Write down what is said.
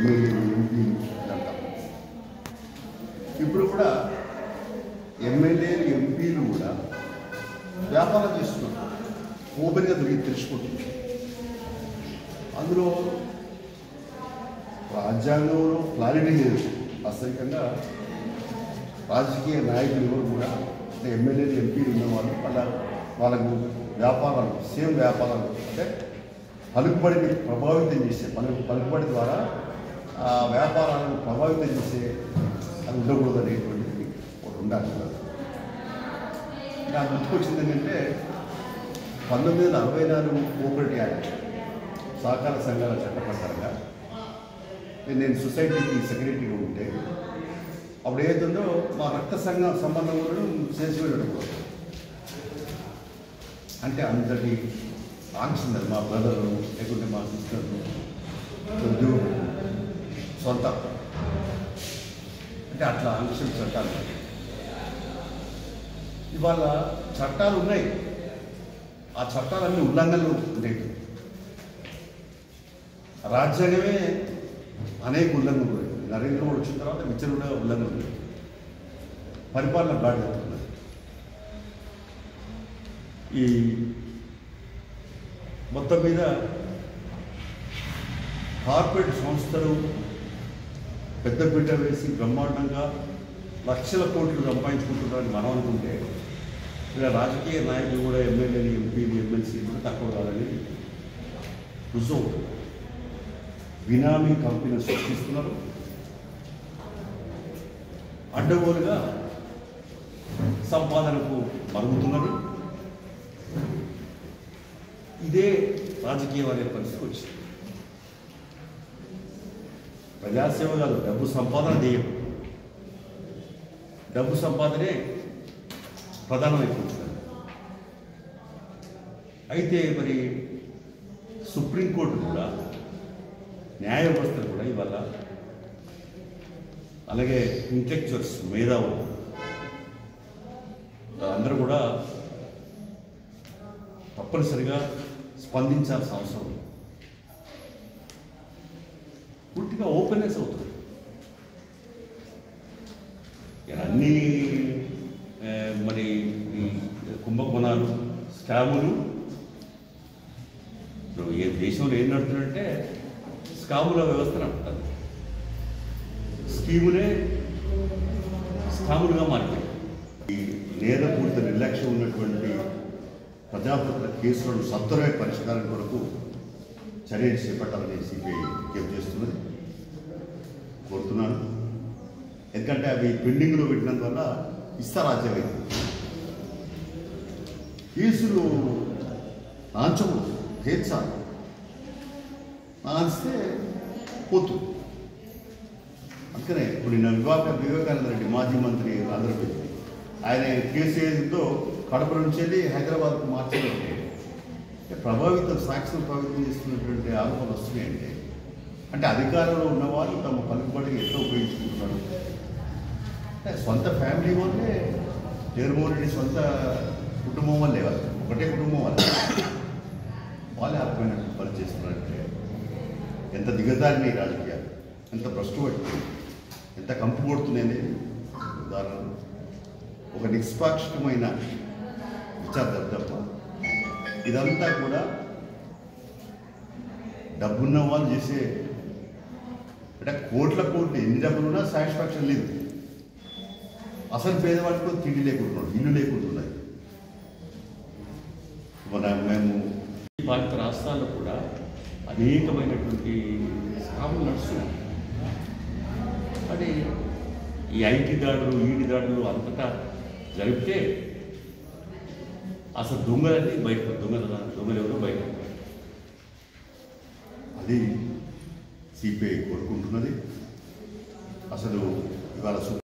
ఎమ్మెల్యేలు ఎంపీలు ఇదంతా ఇప్పుడు కూడా ఎమ్మెల్యేలు ఎంపీలు కూడా వ్యాపారం చేస్తున్నారు ఓపెన్గా దొరికి తెలుసుకుంటుంది అందులో రాజ్యాంగంలో క్లారిటీ లేదు వాస్తవికంగా రాజకీయ నాయకులు ఎవరు కూడా అంటే ఎమ్మెల్యేలు ఎంపీలు ఉన్నవాళ్ళు వాళ్ళ వాళ్ళకు వ్యాపారాలు సేమ్ వ్యాపారాలు అంటే పలుకుబడిని ప్రభావితం చేసే పలు పలుకుబడి ద్వారా ఆ వ్యాపారాలను ప్రభావితం చేసే అది ఉండకూడదు అనేటువంటిది ఒకటి ఉండాలి కదా నాకు గుర్తుకొచ్చింది ఏంటంటే పంతొమ్మిది వందల అరవై నాలుగు కోఆపరేటివ్ యాక్ట్ సహకార సంఘాల చట్ట ప్రకారంగా నేను సొసైటీకి సెక్రటరీగా ఉంటే అప్పుడు ఏదైతుందో మా రక్త సంఘం సంబంధం కూడా చేసిపోయాడు అంటే అంతటి ఆంక్ష ఉన్నది మా బ్రదరు లేకుంటే మా సిస్టర్లు ఉద్యోగం సొంత అంటే అట్లా ఆంక్షలు చట్టాలు ఇవాళ చట్టాలు ఉన్నాయి ఆ చట్టాలన్నీ ఉల్లంఘనలు ఉండేవి రాజ్యాంగమే అనేక ఉల్లంఘనలు ఉన్నాయి. నరేంద్ర మోడీ వచ్చిన తర్వాత విచ్చరుడ ఉల్లంఘనలు ఉన్నాయి. పరిపాలన గాడి అవుతున్నది ఈ మొత్తం మీద కార్పొరేట్ సంస్థలు పెద్దపీట వేసి బ్రహ్మాండంగా లక్షల కోట్లు సంపాదించుకుంటున్నారని మనం అనుకుంటే ఇలా రాజకీయ నాయకులు కూడా ఎమ్మెల్యేలు ఎంపీలు ఎమ్మెల్సీలు కూడా తక్కువ కాదని రుజువు అవుతుంది బినామీ కంపెనీ సృష్టిస్తున్నారు అడ్డగోలుగా సంపాదనకు మరుగుతున్నారు ఇదే రాజకీయం అనే పరిస్థితి వచ్చింది ప్రజాసేవ కాదు డబ్బు సంపాదన ధ్యేయం డబ్బు సంపాదనే ప్రధానమైపోతుంది అయితే మరి సుప్రీంకోర్టు కూడా న్యాయ వ్యవస్థ కూడా ఇవాళ అలాగే ఇంటెలెక్చువల్స్ మేధావులు అందరూ కూడా తప్పనిసరిగా స్పందించాల్సిన అవసరం ఉంది. పూర్తిగా ఓపెన్నెస్ అవుతుంది ఇలా అన్ని ఆ, మరి ఈ కుంభకోణాలు స్కాములు ఇప్పుడు ఏ దేశంలో ఏం నడుతుందంటే స్కాముల వ్యవస్థ నడుపుతుంది స్కీములే స్కాములుగా మారిపోయాయి ఈ నేరపూరిత నిర్లక్ష్యం ఉన్నటువంటి ప్రజాప్రతినిధుల కేసులను సత్వరమే పరిష్కారం కొరకు చర్యలు చేపట్టాలని సిపిఐ విజ్ఞప్తి చేస్తున్నది కోరుతున్నాను ఎందుకంటే అవి పెండింగ్లో పెట్టినందువల్ల ఇస్తారాజ్యమైంది కేసులు ఆంచము తీర్చాలి ఆన్స్తే పోతుంది అందుకనే ఇప్పుడు నిన్న వివాక వివేకానంద రెడ్డి మాజీ మంత్రి ఆంధ్రప్రదేశ్ ఆయన కేసు ఏదో కడప నుంచి వెళ్ళి హైదరాబాద్కు మార్చాలంటే అంటే ప్రభావితం సాక్షులు ప్రభావితం చేస్తున్నటువంటి ఆరోపణలు వస్తున్నాయంటే అంటే అధికారంలో ఉన్నవాళ్ళు తమ పలుకుబడిని ఎట్లా ఉపయోగించుకుంటున్నారు అంటే సొంత ఫ్యామిలీ వాళ్ళే జగన్మోహన్ రెడ్డి సొంత కుటుంబం వల్లే వాళ్ళు ఒకటే కుటుంబం వాళ్ళే వాళ్ళే అర్థమైనట్టు పని చేస్తున్నారంటే ఎంత దిగజారినాయి ఈ రాజకీయాలు ఎంత భ్రష్టు పట్టింది ఎంత కంపు కొడుతున్నాయి అనేది ఉదాహరణ ఒక నిష్పాక్షికమైన విచారణ తప్ప ఇదంతా కూడా డబ్బున్న వాళ్ళు చేసే అంటే కోట్ల కోట్లు ఎన్ని డబ్బులున్నా సాటిస్ఫాక్షన్ లేదు అసలు పేదవాడికి కూడా తిండి లేకుంటున్నాడు ఇల్లు లేకుంటున్నది మన మేము పాలిత రాష్ట్రాల్లో కూడా అనేకమైనటువంటి స్కాములు నడుస్తున్నాయి అది ఈ ఐటీ దాడులు ఈడి దాడులు అంతటా జరిపితే అసలు దొంగలన్నీ బయట దొంగలు దొంగలు ఎవరు బయట అది సిపిఐ కోరుకుంటున్నది అసలు ఇవాళ